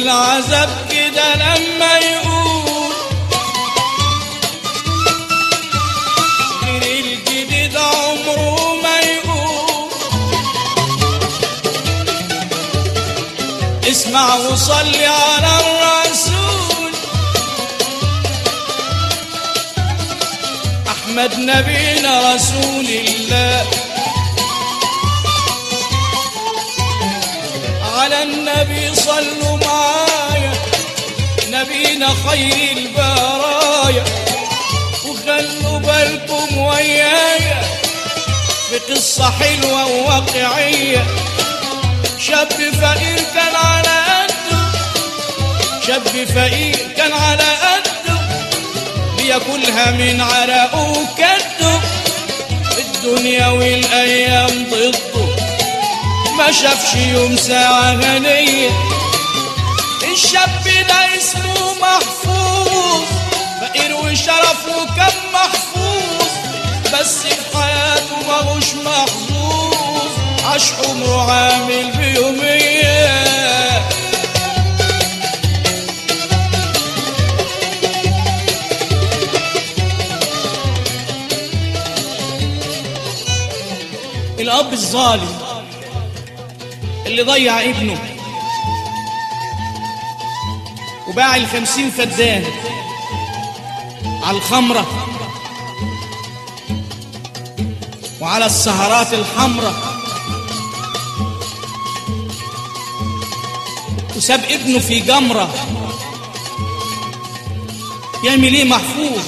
العذاب كده لما يقول غير الجديد عمره ما يقول اسمع وصلي على الرسول احمد نبينا رسول الله على النبي صلوا معايا نبينا خير البرايا وخلوا بالكم ويايا في قصة حلوة وواقعية شاب فقير كان على قده شاب فقير كان على قده بياكلها من عرقه وكده الدنيا والايام ضده ما شافش يوم ساعة غنية الشاب ده اسمه محفوظ فقير وشرفه كان محفوظ بس في حياته ماهوش محظوظ عاش عمره عامل بيومية الأب الظالم اللي ضيع ابنه وباع الخمسين فدان على الخمرة وعلى السهرات الحمراء وساب ابنه في جمرة يعمل ايه محفوظ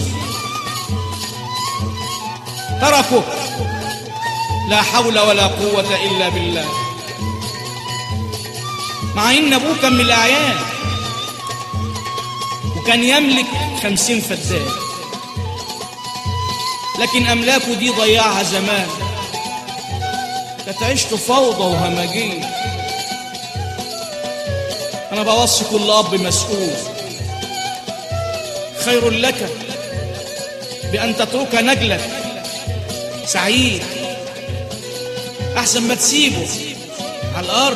تركه لا حول ولا قوة إلا بالله مع ان ابوه كان من الاعيان وكان يملك خمسين فدان لكن املاكه دي ضيعها زمان كانت عيشته فوضى وهمجيه انا بوصي كل اب مسؤول خير لك بان تترك نجلك سعيد احسن ما تسيبه على الارض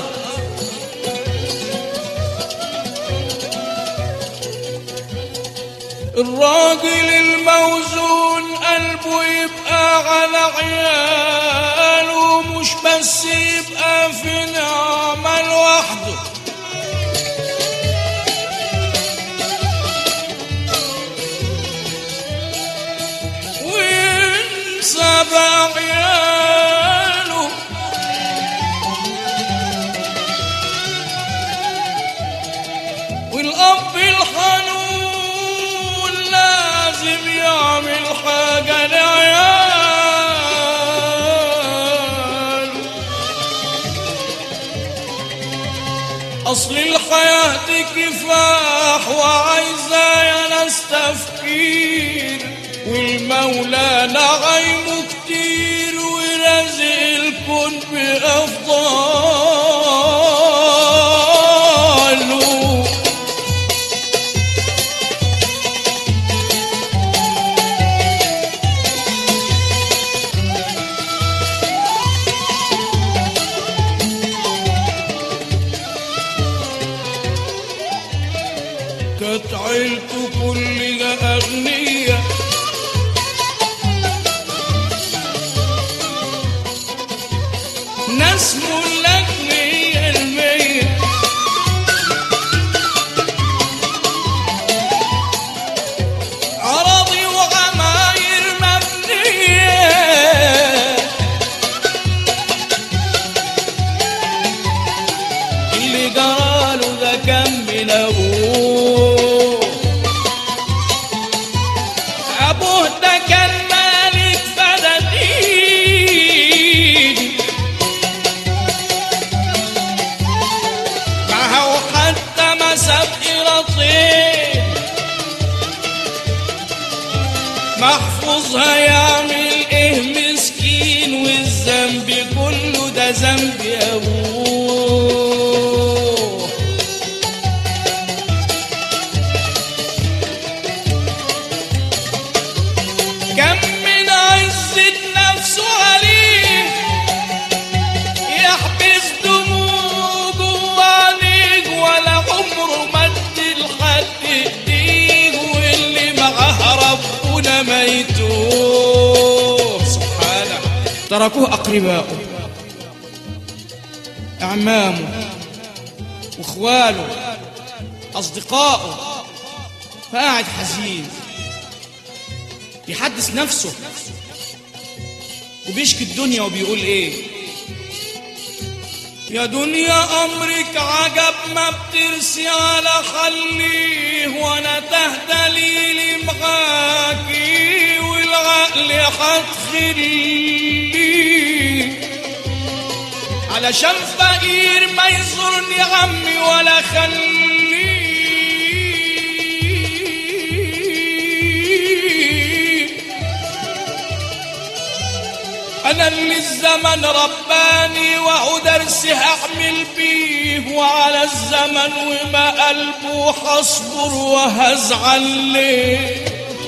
الراجل الموزون قلبه يبقى على عياله مش بس يبقى في نعمة لوحده وينسى بعياله والأب الحنون لازم يعمل حاجة لعياله أصل الحياة كفاح وعايزة يا ناس تفكير والمولى نعيمه كتير ورزق الكون بأفضاله كانت عيلته كلها أغنية ناس ملك مية المية عربي وعماير مبنية اللي جراله ده كان من ابوه ابوه ده كان مالك فدادين معه حتى ما ساب قراطين محفوظ هيعمل ايه مسكين والذنب كله ده ذنب ابوه كم من عزة نفسه عليه يحبس دموعه جوا عينيه ولا عمره ما تركوه أقرباؤه أعمامه وإخواله أصدقائه فقاعد حزين بيحدث نفسه وبيشكي الدنيا وبيقول ايه يا دنيا امرك عجب ما بترسي على خليه وانا تهدلي معاكي والعقل هتخليه علشان فقير ما يزورني عمي ولا خليه انا اللي الزمن رباني وهو درسي هحمل بيه وعلى الزمن وما قلبه حصبر وهزعل ليه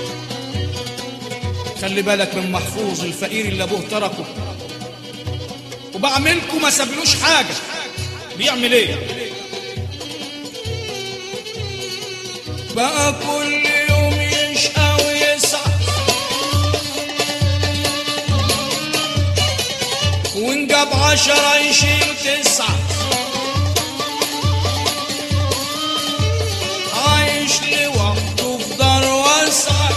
خلي بالك من محفوظ الفقير اللي ابوه تركه وبعملكم ما سابلوش حاجه بيعمل ايه بقى كل يوم يشقى ويسعى وإن جاب عشرة يشيل تسعة عايش لوحده في دار واسعة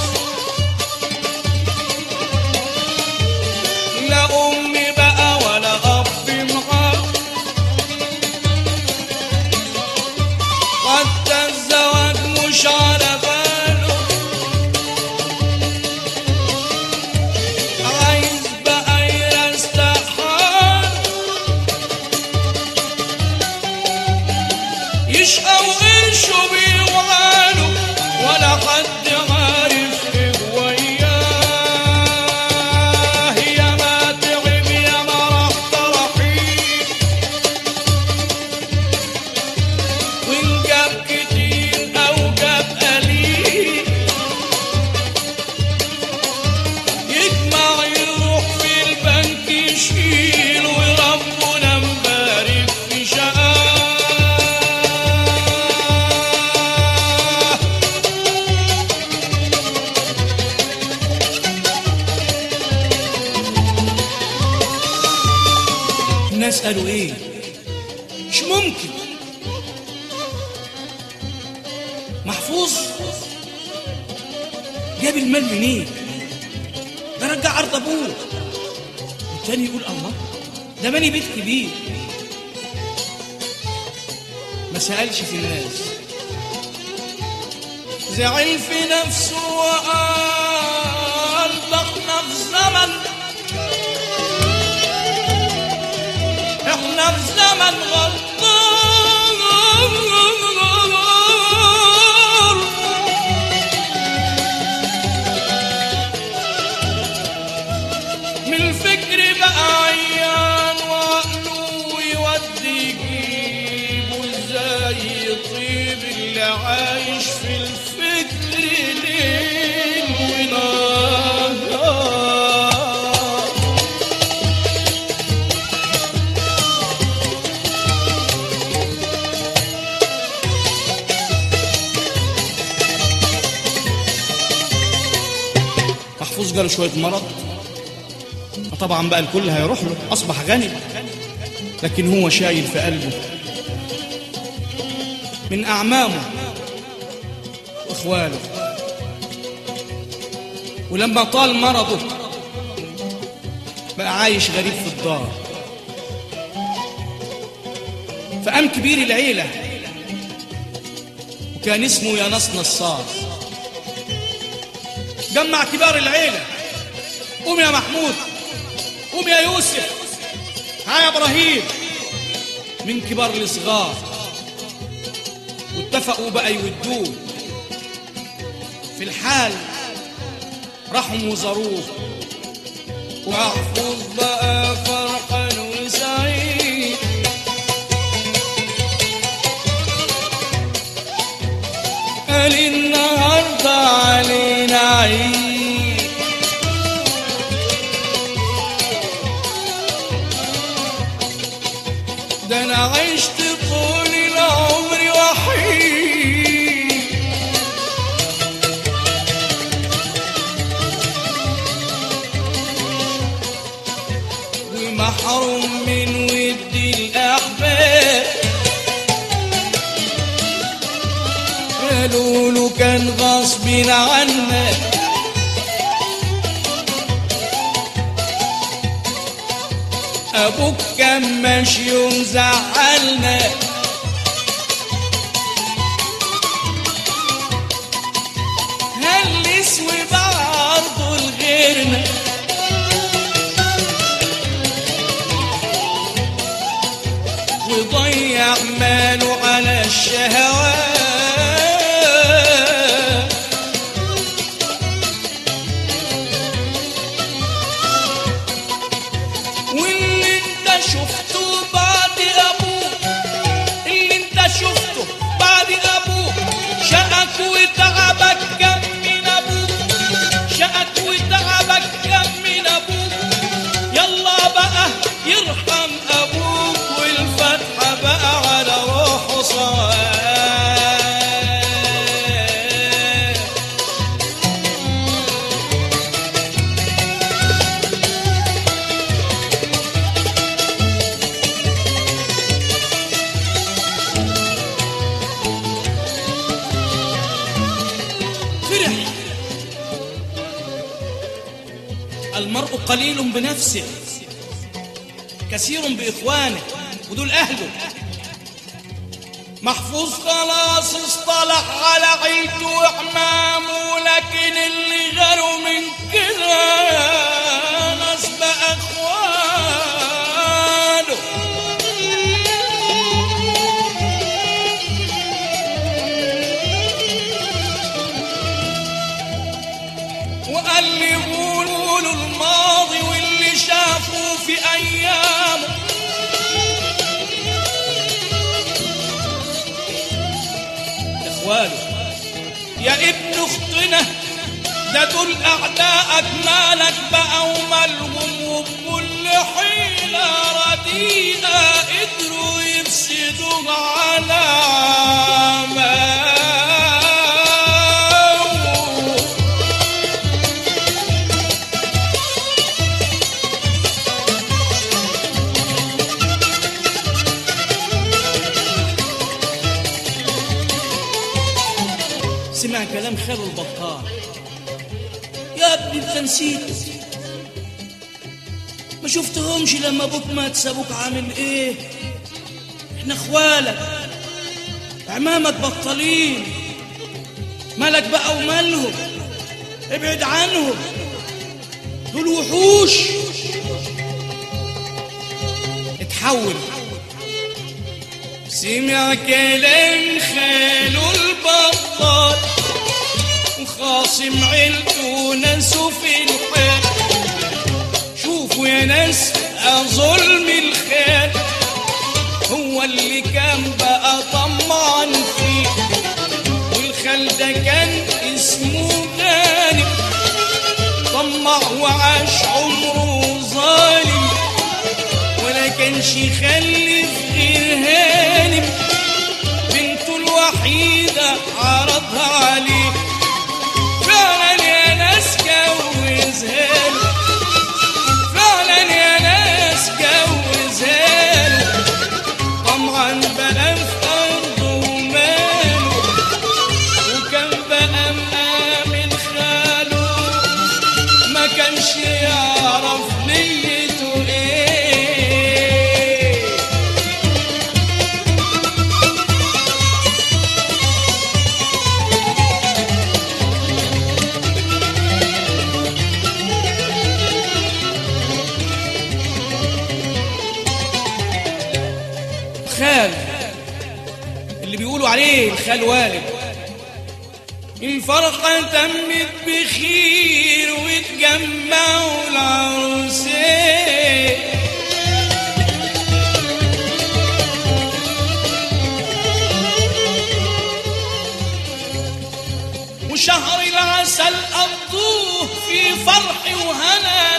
لا أمي بقى ولا أب معاه حتى الزواج مش على باله عايز بقى يستحال يشقى وقرشه بيوعاله ولا حد عارف ايه وياه يا ما تعب يا ما راح ترحيل وإن جاب كتير أو جاب قليل يجمع يروح في البنك يشيل وربنا مبارك في شقاه الناس قالوا ايه مش ممكن محفوظ جاب المال منين ده رجع ارض ابوه التاني يقول الله ده بني بيت كبير ما سألش في الناس زعل في نفسه وقال ده احنا في زمن احنا في زمن غدار من الفكر بقى عيان وعقله يودي يجيبه ازاي يطيب اللي عايش في الفكر ليل ونهار محفوظ جاله شويه مرض طبعا بقى الكل هيروح له اصبح غني لكن هو شايل في قلبه من اعمامه واخواله ولما طال مرضه بقى عايش غريب في الدار فقام كبير العيله وكان اسمه يانس نصار جمع كبار العيله قوم يا محمود قوم يا يوسف ها يا ابراهيم من كبار لصغار واتفقوا بقى يودوه في الحال راحوا وزاروه واحفظ بقى فرحا وسعيد قال النهارده علينا عيد ده انا عشت طول العمر وحيد قالوا له كان غصب عنك ابوك كان ماشي ومزعلنا هل يسوي بعرضه لغيرنا وضيع ماله على الشهوات واللي انت شفته بعد ابوك اللي انت شفته بعد ابوك شقك وتعبك كم من ابوك شقك وتعبك كم من ابوك يلا بقى يرحم ابوك والفتحه بقى على روحه صواب فرح المرء قليل بنفسه كثير بإخوانه ودول أهله محفوظ خلاص اصطلح على عيلته وإعمامه لكن اللي غيره من كده ناس بقى إخوانه وقال لي قولوا قولوا الماضي واللي شافوا في ايامه اخوانه يا ابن اختنا ده دول اعدائك مالك بقى ومالهم وبكل حيله رديئه قدروا يفسدوا على عماه سمع كلام خالو البطال يا ابني انت نسيت ما شفتهمش لما ابوك مات سابوك عامل ايه احنا اخوالك عمامك بطالين مالك بقى ومالهم ابعد عنهم دول وحوش اتحول سمع كلام خاله البطال وخاصم عيلته ناسه في الحال شوفوا يا ناس ظلم الخال هو اللي كان بقى طمعان فيه والخال ده كان اسمه غانم طمع وعاش عمره ظالم ولا كانش يخلف غير هانم بنته الوحيدة عرضها عليه فعلا يا ناس جوزها له فعلا يا ناس جوزها له طمعا بقى في أرضه وماله وكان بقى مآمن خاله ما كانش يعرف نيته ايه خال اللي بيقولوا عليه الخال والد الفرحة تمت بخير واتجمعوا العروسين وشهر العسل قضوه في فرح وهنا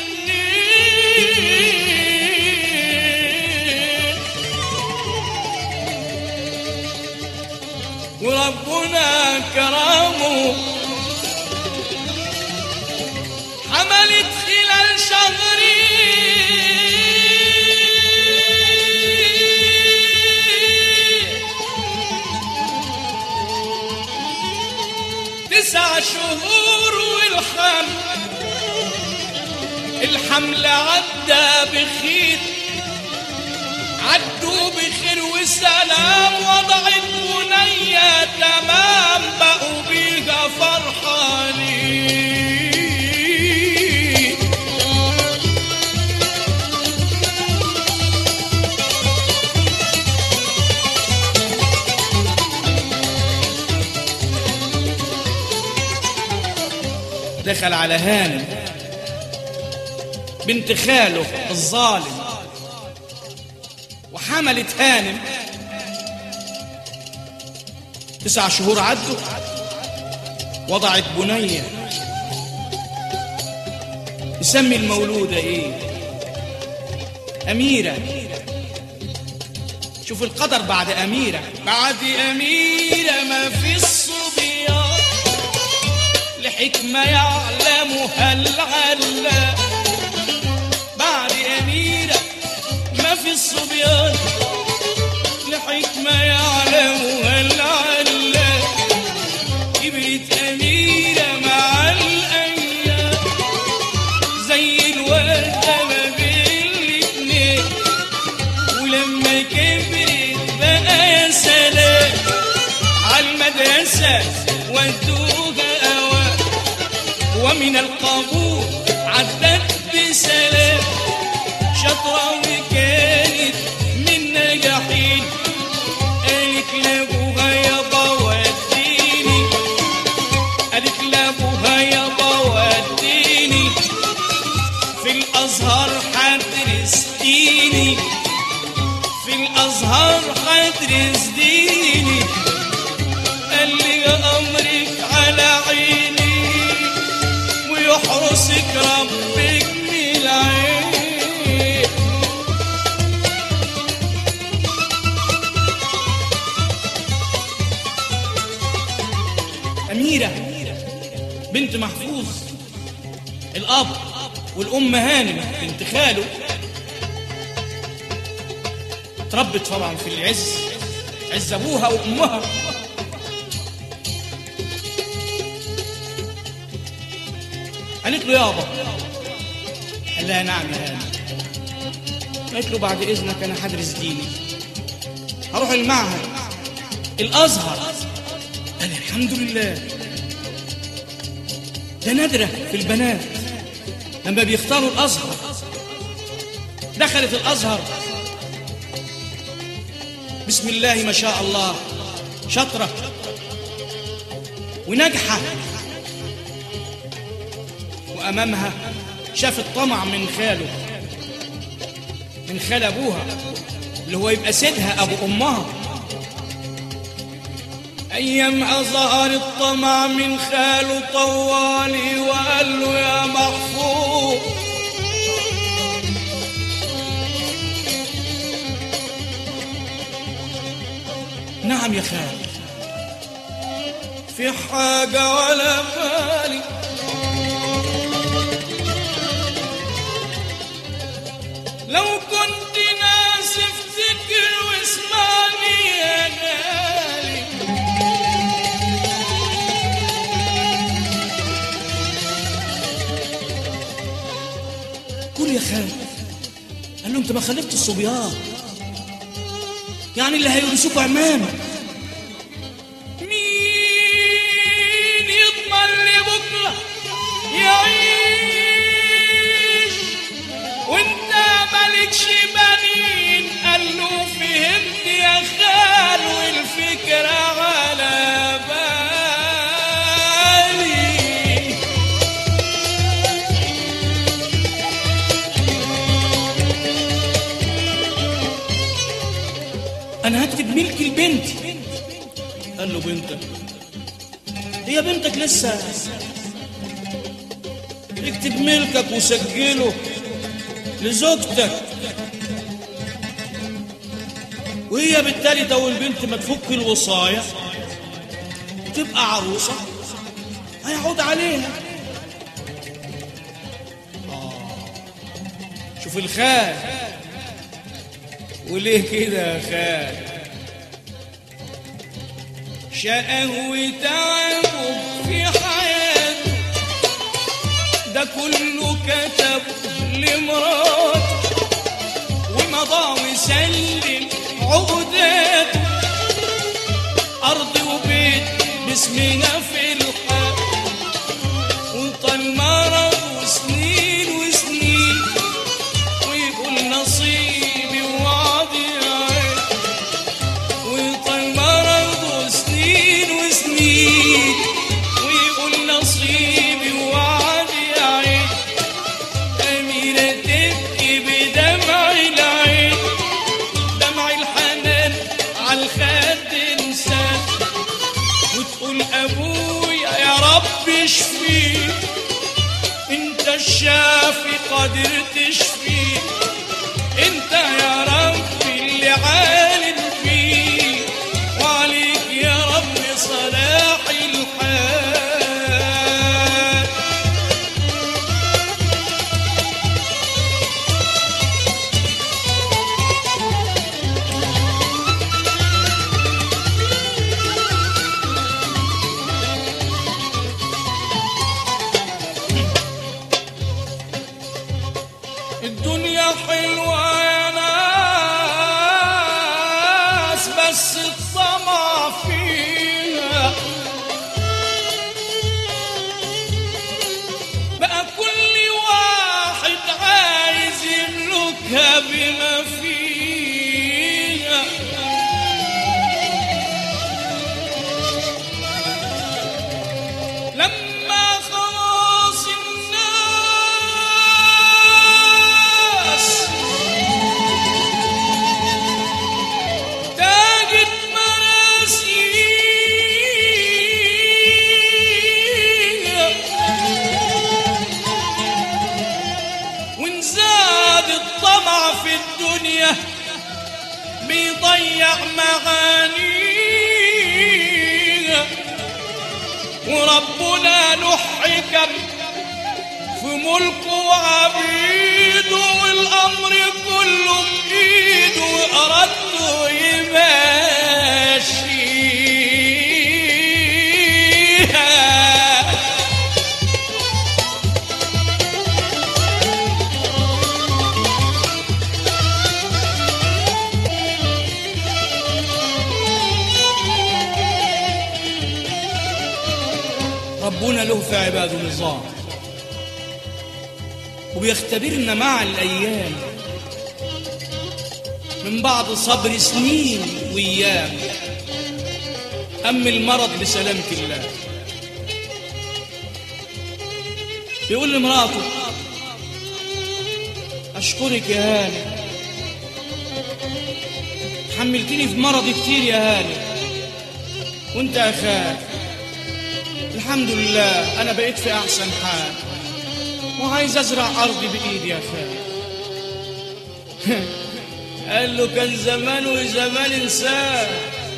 للنيل وربنا كرمه حملت خلال شهرين الحمل عدى بخير عدوا بخير وسلام وضعت بنية تمام بقوا بيها فرحانين دخل على هانم بنت خاله الظالم وحملت هانم تسع شهور عدوا وضعت بنية يسمي المولودة ايه أميرة شوف القدر بعد أميرة بعد أميرة ما في الصبيان لحكمة يعلمها العلام بعد أميرة ما في الصبيان لحكمة يعلمها العلام كبرت أميرة مع الأيام زي الوردة ما بين الاتنين ولما كبرت بقى يا سلام عالمدرسة ودوها أوام ومن القبول عدت بسلام شطرة وكانت من نجاحين قالت لابوها يابا وديني قالت لابوها يابا وديني في الأزهر حدرس ديني في الأزهر حدرس ديني قال لي أمرك على عيني ويحرسك ربك من العين أميرة بنت محفوظ الأب والأم هانم بنت خاله تربت طبعا في العز عز أبوها وأمها قالت له يابا قال لها نعم يا هانم قالت له بعد إذنك أنا هدرس ديني هروح المعهد الأزهر قال الحمد لله ده نادرة في البنات لما بيختاروا الأزهر دخلت الأزهر بسم الله ما شاء الله شطرة وناجحة وأمامها شاف الطمع من خاله من خال أبوها اللي هو يبقى سيدها أبو أمها أيام ظهر الطمع من خاله طوالي وقال له يا محفوظ نعم يا خال في حاجة ولا بالي لو كنت ناس افتكر واسمعني يا غالي قول يا خال قال له انت ما خلفت الصبيان يعني اللي هيورثوك عمامك مين يضمن لي بكره يعيش وانت مالكش بنين قال له فهمت يا خال والفكره على بالي انا هكتب ملك البنت قال له بنتك هي بنتك لسه اكتب ملكك وسجله لزوجتك وهي بالتالي تو البنت ما تفك الوصاية وتبقى عروسة هيعود عليها آه. شوف الخال وليه كده يا خال شقه وتعبه في حياته ده كله كتب لمراته ومضى وسلم عقداته أرض وبيت باسمنا في الحال وطال مرض وسنين وسنين ويقول نصيبي وعدي عين وطال مرض وسنين وسنين ويقول نصيبي وعدي عين أميرة تبكي بدمع العين دمع الحنان عالخد انسان وتقول ابويا يا رب اشفيه انت الشافي قادر تشفيه انت يا رب اللي عالم فيه وعليك يا رب صلاح الحال الدنيا حلوة يا ناس بس الطمع فيها بقى كل واحد عايز يملكها بما فيها لما خلاص الناس تاجت مراسيها وانزاد الطمع في الدنيا بيضيع معانيها وربنا له حكم في ملكه وعبيده والامر كله بايده وارادته يمشيها ربنا له في عباده نظام وبيختبرنا مع الأيام من بعد صبر سنين وأيام أم المرض بسلامة الله بيقول لمراته أشكرك يا هاني حملتني في مرض كتير يا هاني وانت يا خال الحمد لله أنا بقيت في أحسن حال وعايز أزرع أرضي بإيدي يا خال قال له كان زمان وزمان إنسان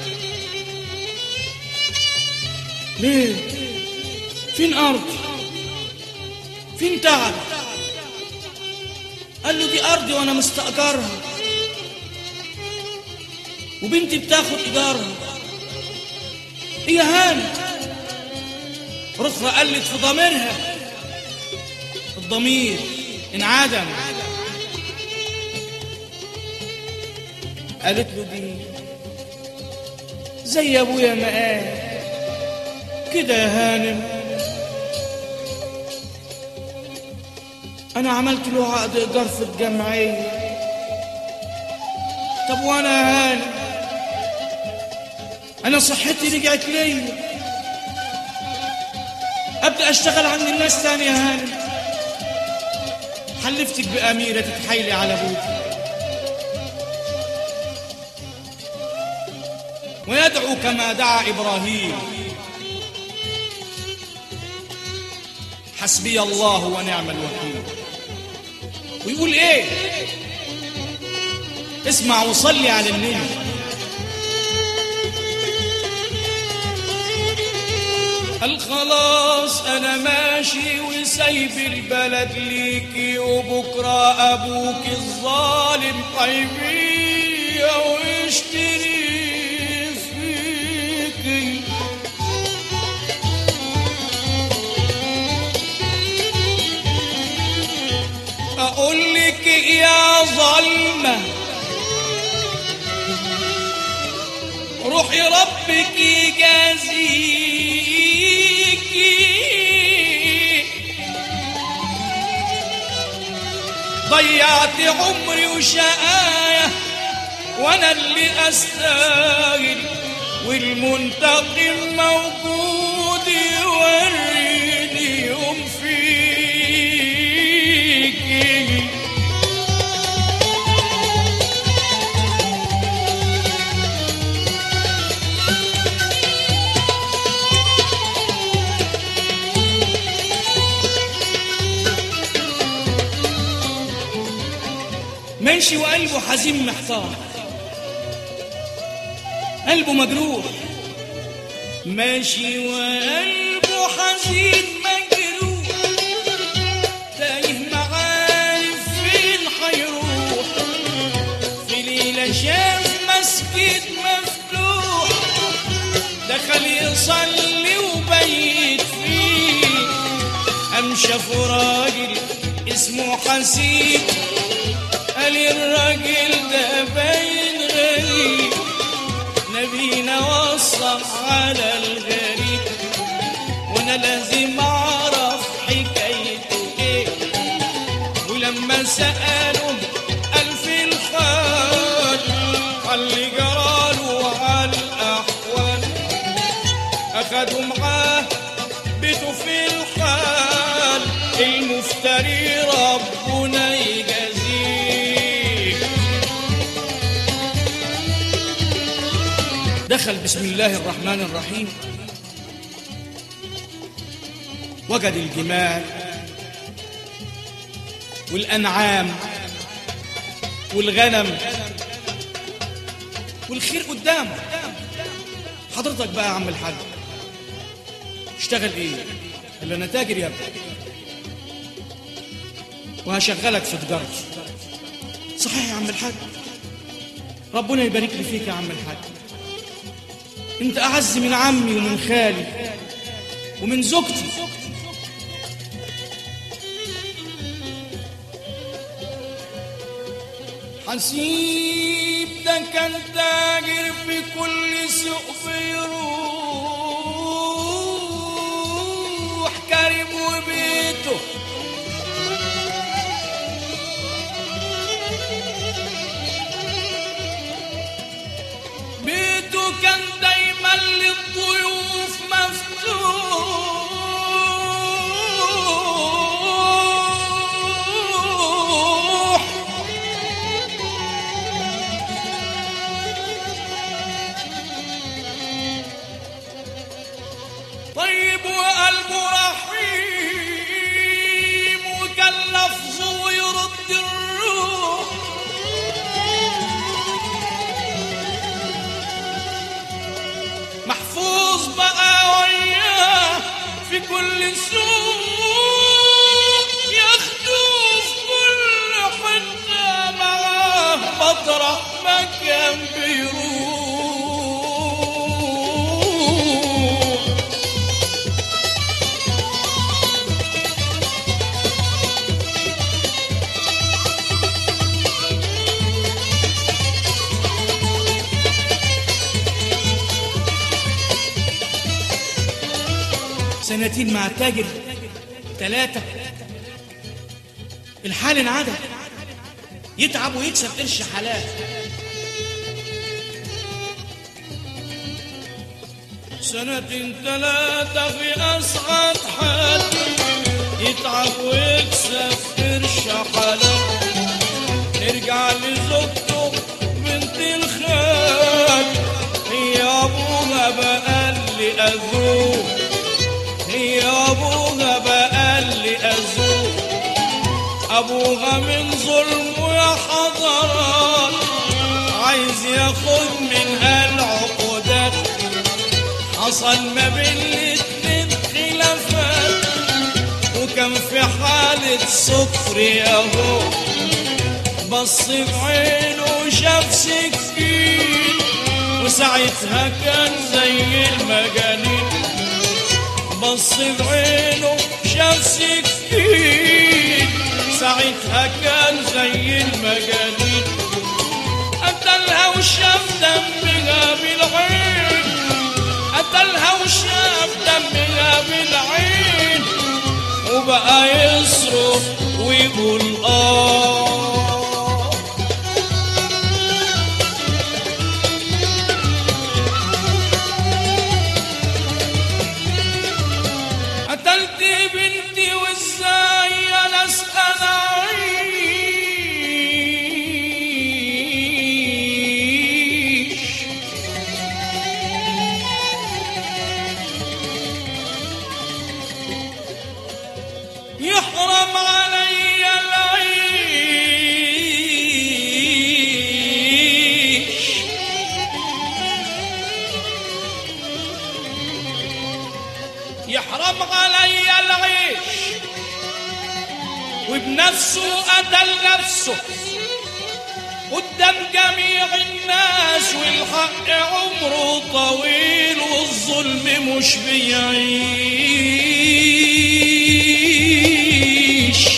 ليه؟ فين أرضي؟ فين تعب؟ قال له دي أرضي وأنا مستأجرها وبنتي بتاخد إيجارها هي هاني رخرة قلت في ضميرها الضمير انعدم قالت له دي زي ابويا ما قال كده يا هانم انا عملت له عقد ايجار في الجمعيه طب وانا يا هانم انا صحتي رجعت ليا ابدا اشتغل عند الناس تاني يا هانم حلفتك باميره تتحايلي على ابوك ويدعو كما دعا ابراهيم حسبي الله ونعم الوكيل ويقول ايه اسمع وصلي على النبي قال خلاص انا ماشي وسايب البلد ليكي وبكره ابوك الظالم هيبيع ويشتري فيكي روحي ربك يجازيكي ضيعت عمري وشقايا وانا اللي استاهل والمنتقم موجود يوريني يوم فيكي ماشي وقلبه حزين محتار قلبه مجروح ماشي وقلبه حزين مجروح تايه معارف فين حيروح في ليلة شاف مسجد مفتوح دخل يصلي وبيت فيه قام شافه راجل اسمه حسيب قال الراجل ده باين غريب نبينا وصى على الغريب وانا لازم اعرف حكايته ايه ولما سألوا ألف الحال على جراله على الأحوال أخدوا معاه بيته في الحال المفتري ربنا يجازيه دخل بسم الله الرحمن الرحيم وجد الجمال والأنعام والغنم والخير قدامه حضرتك بقى يا عم الحاج اشتغل ايه قال له انا تاجر يا ابني وهشغلك في تجارتي صحيح يا عم الحاج ربنا يبارك لي فيك يا عم الحاج انت اعز من عمي ومن خالي ومن زوجتي حسيب ده كان تاجر في كل سوق بيروح كريم وبيته بيته كان دايما للضيوف مفتوح طيب وقلبه رحيم وكان لفظه يرد الروح محفوظ بقى وياه في كل سوق ياخدوه في كل حتة معاه مطرح ما كان بيروح سنتين مع التاجر ثلاثة الحال انعدم يتعب ويكسب قرش حلال سنتين ثلاثة في أسعد حال يتعب ويكسب قرش حلال نرجع لزوجته بنت الخال هي أبوها بقى اللي أذوه هي أبوها بقى اللي أذوه أبوها من ظلمه يا حضرات عايز ياخد منها العقودات حصل ما بين الاتنين خلافات وكان في حالة سكر ياهو بص بعينه وشاف سكين وساعتها كان زي المجانين بص بعينه شاف سكين ساعتها كان زي المجانين قتلها وشاف دمها بالعين تقول آه قتلت بنتي وازاي انا اسال اعيش يحرم علي العيش يحرم علي العيش وبنفسه قتل نفسه قدام جميع الناس والحق عمره طويل والظلم مش بيعيش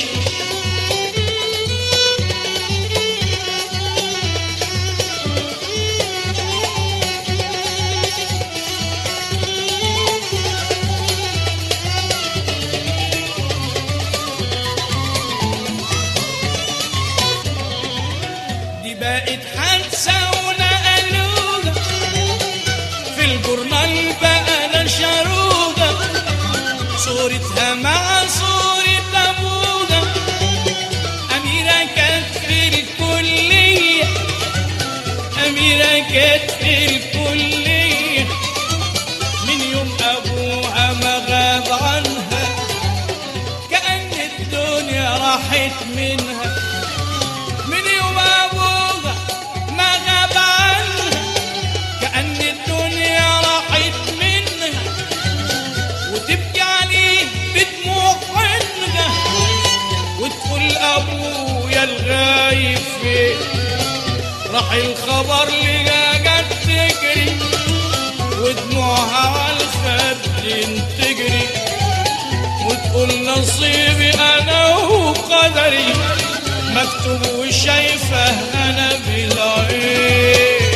دي بقت حادثة ونقلوها في الجورنال بقى نشروها صورتها مع صورة أبوها أميرة كانت في الكلية أميرة كانت في الكلية من يوم أبوها ما غاب عنها كأن الدنيا راحت منها من يوم أبوها ما غاب عنها كأن الدنيا راحت منها وتبكي عليه بدموع عينها وتقول أبويا الغايب فين راح الخبر لقاك تجري ودموعها على الخد تجري وتقول نصيبي أنا وقدري مكتوب وشايفه أنا بالعين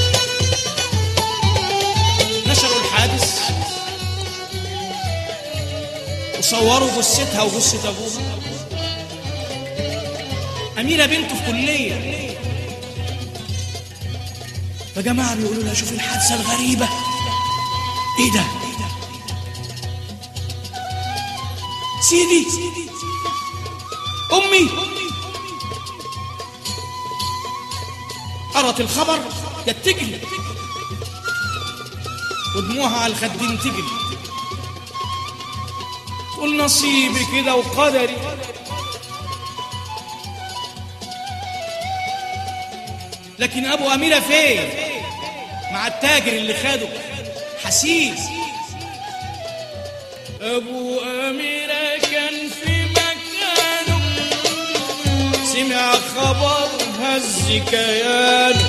نشروا الحادث وصوروا جثتها وجثة أبوها أميرة بنته في كلية فجماعة بيقولوا لها شوف الحادثة الغريبة إيه ده؟ سيدي أمي قرأت الخبر جت تجري ودموعها على الخدين تجري تقول نصيبي كده وقدري لكن ابو اميره فين مع التاجر اللي خده حسيس ابو اميره كان في مكانه سمع خبر هز كيانه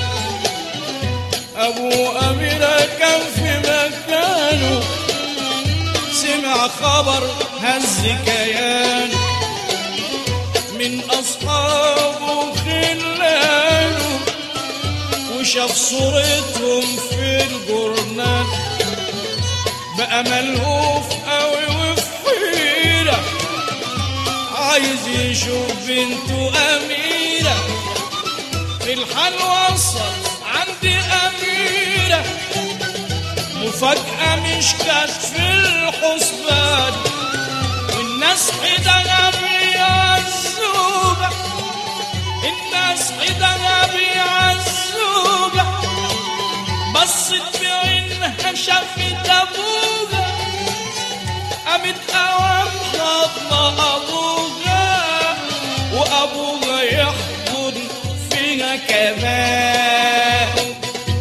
ابو اميره كان في مكانه سمع خبر هز كيانه من اصحابه خلانه وشاف صورتهم في الجورنال بقى ملهوف قوي وفي حيرة عايز يشوف بنته أميرة في الحال وصل عند أميرة مفاجأة مش كانت في الحسبان والناس حدها بيعزوبة الناس حدها بيعزوبة بصت بعينها شافت أبوها قامت أوام حضن أبوها وأبوها يحضن فيها كمان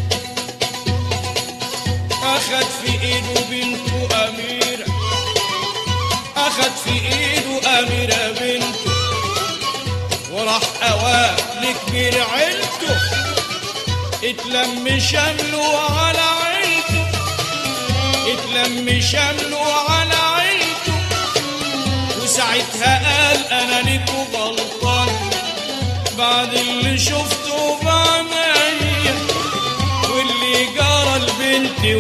أخد في إيده بنته أميرة أخد في إيده أميرة بنته وراح أواه لكبير عيلته اتلم شمله على عيلته اتلم شمله على عيلته وساعتها قال أنا ليكوا غلطان بعد اللي شفته بعينيا واللي جرى لبنتي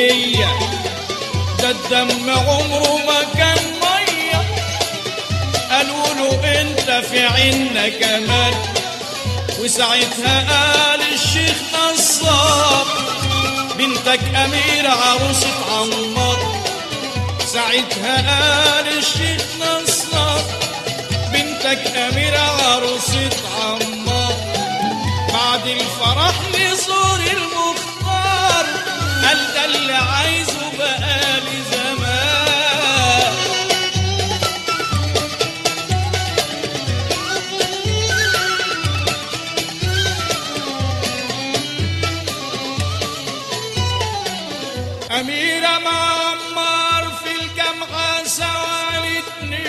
وليا ده الدم عمره ما كان ميه قالوا له انت في عنا كمان وساعتها قال الشيخ نصار بنتك أميرة عروسة عمار ساعتها قال الشيخ نصار بنتك أميرة عروسة عمار بعد الفرح نزور المختار قال ده اللي عايزه بقالي زمان أميرة مع عمار في الجامعة سوا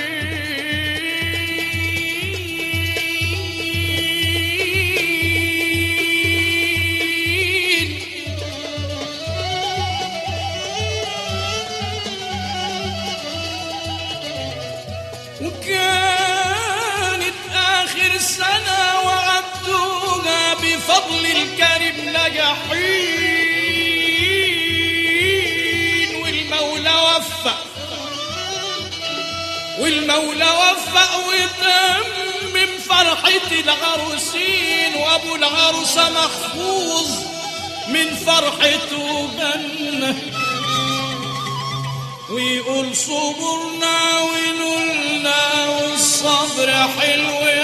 الاتنين وكانت آخر سنة وعدوها بفضل الكريم نجحين والمولى وفق والمولى وفق وتمم فرحة العروسين وابو العروسة محفوظ من فرحته جنة ويقول صبرنا ونولنا والصبر حلو